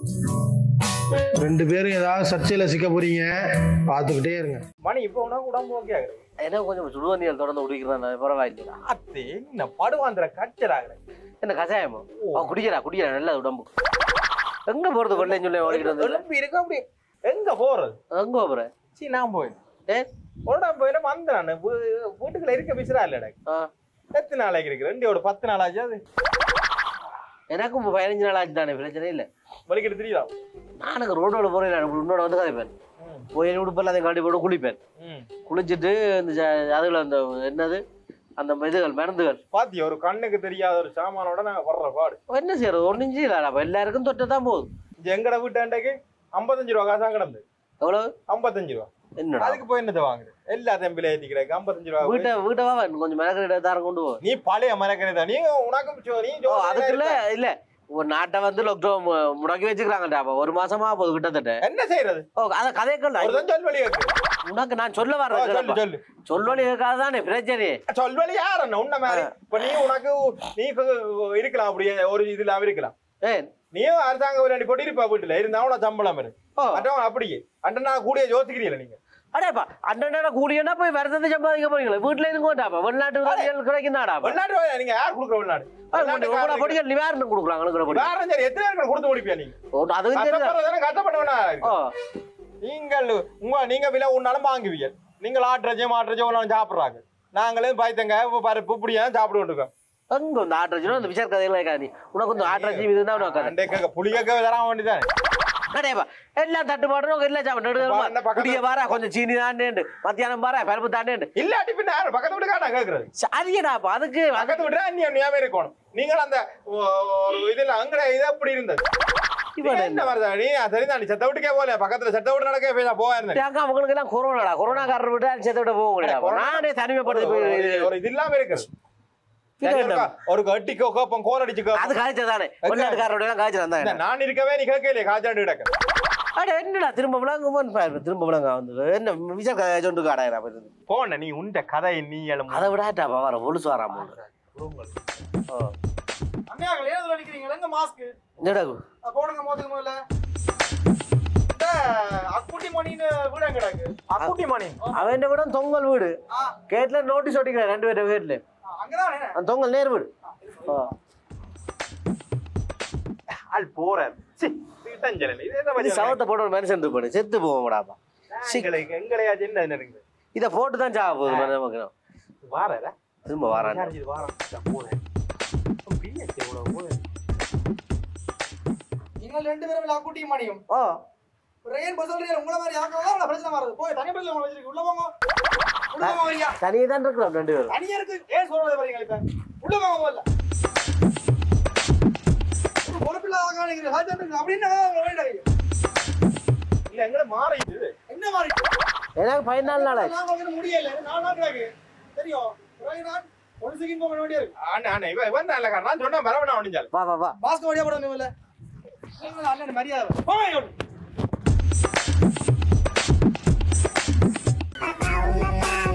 ரெண்டு பேரும் ஏதாவது சர்ச்சையில் சிக்க போறீங்க பார்த்துக்கிட்டே இருங்க மணி இப்போ உனக்கு உடம்பு ஓகே ஆகுது என்ன கொஞ்சம் சுடுவண்டியல் தொடர்ந்து குடிக்கிறேன் பரவாயில்லையா அத்தே என்ன படுவாந்திர கச்சர் ஆகுது என்ன கஷாயமா அவன் குடிக்கிறா குடிக்கிறா நல்ல உடம்பு எங்க போறது வெள்ளைன்னு சொல்லி ஓடிக்கிட்டு வந்து எலும்பு இருக்கு அப்படி எங்க போறது எங்க போற சீ நான் போய் ஏ உடம்பு போயிட வந்தேன் நான் வீ- வீட்டுக்குள்ள இருக்க பிசுறா இல்லடா ஆ, எத்தனை நாளைக்கு இருக்கு ரெண்டு ஒரு பத்து நாள் ஆச்சு அது எனக்கும் இப்ப பதினஞ்சு நாள் ஆச்சு தானே பிரச்சனை இல்லை வலிக்கிட்டு தெரியுதா நானுக்கு ரோடோட போறேன் நான் உன்னோட வந்து கதைப்பேன் போய் உடுப்பெல்லாம் அதை காட்டி போட்டு குளிப்பேன் ம் குளிச்சுட்டு இந்த ஜ- அதுல அந்த என்னது அந்த இதுகள் மருந்துகள் பாத்தியா ஒரு கண்ணுக்கு தெரியாத ஒரு சாமானோட நாங்க வர்ற பாடு என்ன செய்யறது ஒன்றும் செய்யல அப்ப எல்லாருக்கும் தொட்டு தான் போகுது இங்க எங்கட வீட்டாண்டைக்கு ஐம்பத்தஞ்சு ரூபா காசா கிடந்து எவ்வளவு ஐம்பத்தஞ்சு ரூபா என்னடா அதுக்கு போய் என்னத்தை வாங்குது எல்லா தெம்பில ஏத்தி கிடக்கு ஐம்பத்தஞ்சு ரூபா போய். வீட்டை வீட்டை வா கொஞ்சம் மெனக்கடை தாரம் கொண்டு போ நீ பழைய மரக்கறி நீ உனக்கும் சோ- நீ ஓ ஜோதிடரா அதுக்குள்ள இருக்க. இல்ல ஒரு நாட்டை வந்து லாக்டவுன் முடக்கி வச்சுக்கிறாங்கடா அப்ப ஒரு மாசமா போகுது கிட்டத்தட்ட என்ன செய்யறது ஓ அத கதைகள் ஒரு தான் சொல்வழி கேக்கு உனக்கு நான் சொல்ல ஓ, சொல்லு வர்றேன் சொல்லு சொல்லி கேட்காதானே பிரச்சனை சொல்வழி யார் என்ன உன்ன மாதிரி இப்ப நீ உனக்கு நீ இப்ப இருக்கலாம் அப்படியே ஒரு இதுல இருக்கலாம் ஏன் நீயும் அரசாங்க வேண்டி போட்டு இருப்பா வீட்டுல இருந்தா உனக்கு சம்பளம் வரும் ஓ மற்றவன் அப்படியே அண்டனா கூடிய யோசிக்கிறீங்களா நீங்க அடேப்பா அண்ணன் கூலியனா போய் வருத்தத்தை சம்பாதிக்க போறீங்களா வீட்டுல இருங்கோட்டாப்பா வெளிநாட்டு வேலைகள் கிடைக்குதாடாப்பா வெளிநாட்டு வேலை நீங்க யார் கொடுக்குற வெளிநாடு வெளிநாட்டுக்காரருக்கு. பொடிகள் நிவாரணம் கொடுக்குறாங்க அனுக்கிற பொடி வேற சரி எத்தனை பேருக்கு கொடுத்து முடிப்பியா நீங்க ஓ, அதுவும் தெரியுதா கஷ்டப்படுறதானே கஷ்டப்பட்டவனா இருக்கு. ஓ நீங்கள் உங்க நீங்க விலை உன்னாலும் வாங்குவீங்க நீங்கள் ஆட்டுறஜம் ஆட்டுறஜம் ஒன்றும் சாப்பிட்றாங்க நாங்களே பாய்த்தங்க பருப்பு இப்படியா சாப்பிட்டு இருக்கோம் அங்க இந்த ஆட்ரஜினோ இந்த விஷயம் கதைகள் கேட்காது உங்களுக்கு இந்த ஆட்ரஜி இதுதான் உனக்கு அண்டே கேட்க புளியக்க தர வேண்டியதானே அடேப்பா எல்லாம் தட்டுப்பாடும் எல்லாம் இப்ப என்ன சாப்பிட்டு பக்கத்துல- குடிய பாரா கொஞ்சம் சீனி தாண்டேண்டு மத்தியானம் பாரா பருப்பு தாண்டேண்டு இல்லாட்டி பின்ன யாரு பக்கத்து வீட்டுக்கா நான் கேட்கறது சரியடாப்பா அதுக்கு பக்கத்து வீட்டுல நீ ஞாபகம் இருக்கணும் நீங்கள் அந்த ஓ- ஒரு இதுல அங்க இது அப்படி இருந்தது இவன் நீ என்ன வருதா நீ சரிதான் நீ செத்த வீட்டுக்கே போல பக்கத்துல செத்த வீட்டு நடக்க போய் நான் போவேன் அக்கா அவங்களுக்கு எல்லாம் கொரோனாடா கொரோனாக்காரர் விட்டு சேர்த்து விட போக முடியாது நானே தனிமைப்படுத்தி போய் ஒரு இது இல்லாம இருக்குது இது சரி, என்ன? ஒருக்கா ஒரு கட்டிக்கோ கோப்பம் கோல் அடிச்சு அது கோப்பம் காய்ச்சதானே வெளிநாட்டுக்காரரோட தான் காய்ச்சல் இந்த தான் நான் இருக்கவே நீ கேட்கலையே காய்ச்சாண்டு கிடக்க அட என்னடா திரும்ப விளங்க பாரு திரும்ப விளங்க வந்து என்ன விஜய் கதை சொண்டு காடாயிரா போன நீ உண்ட கதை நீ எழும் அதை விடாட்டாப்பா வர ஒழுசு வராம ஓ அண்ணாங்கள் ஏன் அடிக்கிறீங்க எங்க மாஸ்க் என்னடா போடுங்க மோதுக்கு முதல்ல இந்த அக்குட்டி மணின்னு வீடு எங்க கிடக்கு அக்குட்டி மணி அவன் விட தொங்கல் வீடு கேட்ல நோட்டீஸ் ஒட்டிக்கிறேன் ரெண்டு பேரும் வீட்டுல அங்கதான் அந்த தொங்கல் நேர் வீடு ஓ. ஆள் போறாரு சி தீட்டஞ்சல இது என்ன இது மாதிரி சவத்தை போட்டு ஒரு மனுஷன் இருப்பாரு செத்து போவோம்டாப்பா எங்களுக்கு எங்களையாச்சு என்ன நடக்குது இதை போட்டு தான் சாக போகுது மன நமக்கு வாரல திரும்ப வாரான் வாரம் போனேன் பிஎஸ்சி எவ்வளவு போகுது நீங்கள் ரெண்டு பேரும் அக்குட்டி மணியும் ஓ ஏன் இப்போ சொல்றீங்க உங்களை மாதிரி யாருக்காவது உங்களை பிரச்சனை வருது போய் தனி பிரச்சனை உங்களை வச்சிருக்கு உள்ள போங்க உள்ள போங்க ஐயா தனியே தான் இருக்கிறோம் ரெண்டு பேரும் தனியா இருக்கு ஏன் சொல்றது பாருங்க இப்ப உள்ள போங்க முதல்ல பொறுப்பில்லாத காணிக்கிறீங்க சாஜன் அப்படின்னு உங்களை வேண்டாம் ஐயா. இல்ல எங்களை மாறிடுது என்ன மாதிரி எனக்கு பதினாலு நாள் ஆச்சு நான் உங்களுக்கு முடியல நாலு நாள் கிடக்கு தெரியும் பிறகு நான் ஒரு செகண்ட் போக வேண்டிய இருக்கு ஆனா ஆனா இவன் இவன் நல்ல காரணம் நான் சொன்னா வரவனா ஒடிஞ்சால் வா வா வா மாஸ்க் வழியா போட இல்ல அண்ணன் மரியாதை போங்க ஐயா. la la la